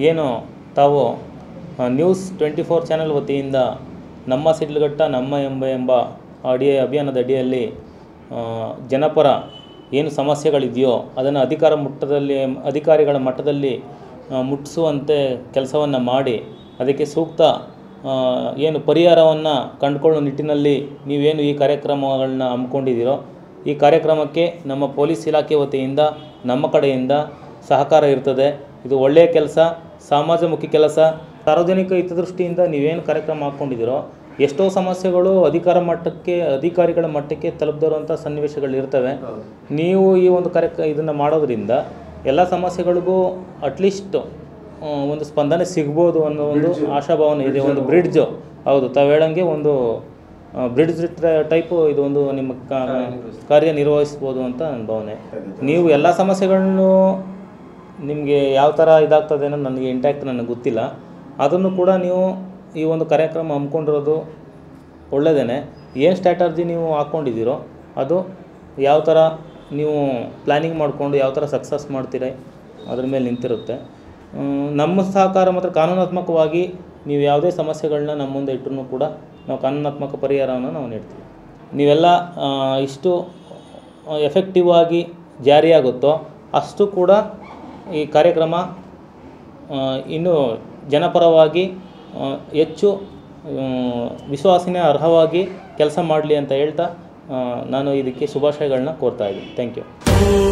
ಏನು ತಾವು ಆ, ನ್ಯೂಸ್ ಟ್ವೆಂಟಿ ಫೋರ್ ಚಾನೆಲ್ ವತಿಯಿಂದ ನಮ್ಮ ಸಿಡ್ಲಘಟ್ಟ ನಮ್ಮ ಎಂಬ ಎಂಬ ಅಡಿ ಅಭಿಯಾನದ ಅಡಿಯಲ್ಲಿ ಆ, ಜನಪರ ಏನು ಸಮಸ್ಯೆಗಳಿದೆಯೋ ಅದನ್ನು ಅಧಿಕಾರ ಮಟ್ಟದಲ್ಲಿ ಅಧಿಕಾರಿಗಳ ಮಟ್ಟದಲ್ಲಿ ಆ, ಮುಟ್ಟಿಸುವಂತೆ ಕೆಲಸವನ್ನು ಮಾಡಿ ಅದಕ್ಕೆ ಸೂಕ್ತ ಆ, ಏನು ಪರಿಹಾರವನ್ನು ಕಂಡುಕೊಳ್ಳೋ ನಿಟ್ಟಿನಲ್ಲಿ ನೀವೇನು ಈ ಕಾರ್ಯಕ್ರಮಗಳನ್ನ ಹಮ್ಮಿಕೊಂಡಿದ್ದೀರೋ ಈ ಕಾರ್ಯಕ್ರಮಕ್ಕೆ ನಮ್ಮ ಪೊಲೀಸ್ ಇಲಾಖೆ ವತಿಯಿಂದ ನಮ್ಮ ಕಡೆಯಿಂದ ಸಹಕಾರ ಇರ್ತದೆ ಇದು ಒಳ್ಳೆಯ ಕೆಲಸ ಸಮಾಜಮುಖಿ ಕೆಲಸ ಸಾರ್ವಜನಿಕ ಹಿತದೃಷ್ಟಿಯಿಂದ ನೀವೇನು ಕಾರ್ಯಕ್ರಮ ಹಾಕ್ಕೊಂಡಿದ್ದೀರೋ ಎಷ್ಟೋ ಸಮಸ್ಯೆಗಳು ಅಧಿಕಾರ ಮಟ್ಟಕ್ಕೆ ಅಧಿಕಾರಿಗಳ ಮಟ್ಟಕ್ಕೆ ತಲುಪದಿರುವಂಥ ಸನ್ನಿವೇಶಗಳು ಇರ್ತವೆ ನೀವು ಈ ಒಂದು ಕಾರ್ಯಕ್ರ ಇದನ್ನು ಮಾಡೋದ್ರಿಂದ ಎಲ್ಲ ಸಮಸ್ಯೆಗಳಿಗೂ ಅಟ್ಲೀಸ್ಟ್ ಒಂದು ಸ್ಪಂದನೆ ಸಿಗ್ಬೋದು ಅನ್ನೋ ಒಂದು ಆಶಾಭಾವನೆ ಇದೆ ಒಂದು ಬ್ರಿಡ್ಜು ಹೌದು ತಾವು ಹೇಳಂಗೆ ಒಂದು ಬ್ರಿಡ್ಜ್ ಟೈಪು ಇದು ಒಂದು ನಿಮ್ಮ ಕಾ- ಕಾರ್ಯನಿರ್ವಹಿಸ್ಬೋದು ಅಂತ ನನ್ನ ಭಾವನೆ ನೀವು ಎಲ್ಲ ಸಮಸ್ಯೆಗಳನ್ನು ನಿಮಗೆ ಯಾವ ಥರ ಇದಾಗ್ತದೆ ಅನ್ನೋದು ನನಗೆ ಇಂಟ್ಯಾಕ್ಟ್ ನನಗೆ ಗೊತ್ತಿಲ್ಲ ಅದನ್ನು ಕೂಡ ನೀವು ಈ ಒಂದು ಕಾರ್ಯಕ್ರಮ ಹಮ್ಮಿಕೊಂಡಿರೋದು ಒಳ್ಳೆಯದೇ ಏನು ಸ್ಟ್ರಾಟರ್ಜಿ ನೀವು ಹಾಕ್ಕೊಂಡಿದ್ದೀರೋ ಅದು ಯಾವ ಥರ ನೀವು ಪ್ಲ್ಯಾನಿಂಗ್ ಮಾಡಿಕೊಂಡು ಯಾವ ಥರ ಸಕ್ಸಸ್ ಮಾಡ್ತೀರಿ ಅದ್ರ ಮೇಲೆ ನಿಂತಿರುತ್ತೆ ಹ್ಮ್, ನಮ್ಮ ಸಹಕಾರ ಮಾತ್ರ ಕಾನೂನಾತ್ಮಕವಾಗಿ ನೀವು ಯಾವುದೇ ಸಮಸ್ಯೆಗಳನ್ನ ನಮ್ಮ ಮುಂದೆ ಇಟ್ಟರೂ ಕೂಡ ನಾವು ಕಾನೂನಾತ್ಮಕ ಪರಿಹಾರವನ್ನು ನಾವು ನೀಡ್ತೀವಿ ನೀವೆಲ್ಲ ಆ, ಇಷ್ಟು ಎಫೆಕ್ಟಿವ್ ಆಗಿ ಜಾರಿಯಾಗುತ್ತೋ ಅಷ್ಟು ಕೂಡ ಈ ಕಾರ್ಯಕ್ರಮ ಆ, ಇನ್ನೂ ಜನಪರವಾಗಿ ಆ, ಹೆಚ್ಚು ಆ, ವಿಶ್ವಾಸನೆ ಅರ್ಹವಾಗಿ ಕೆಲಸ ಮಾಡಲಿ ಅಂತ ಹೇಳ್ತಾ ಆ, ನಾನು ಇದಕ್ಕೆ ಶುಭಾಶಯಗಳನ್ನ ಕೋರ್ತಾ ಇದ್ದೀನಿ ಥ್ಯಾಂಕ್ ಯು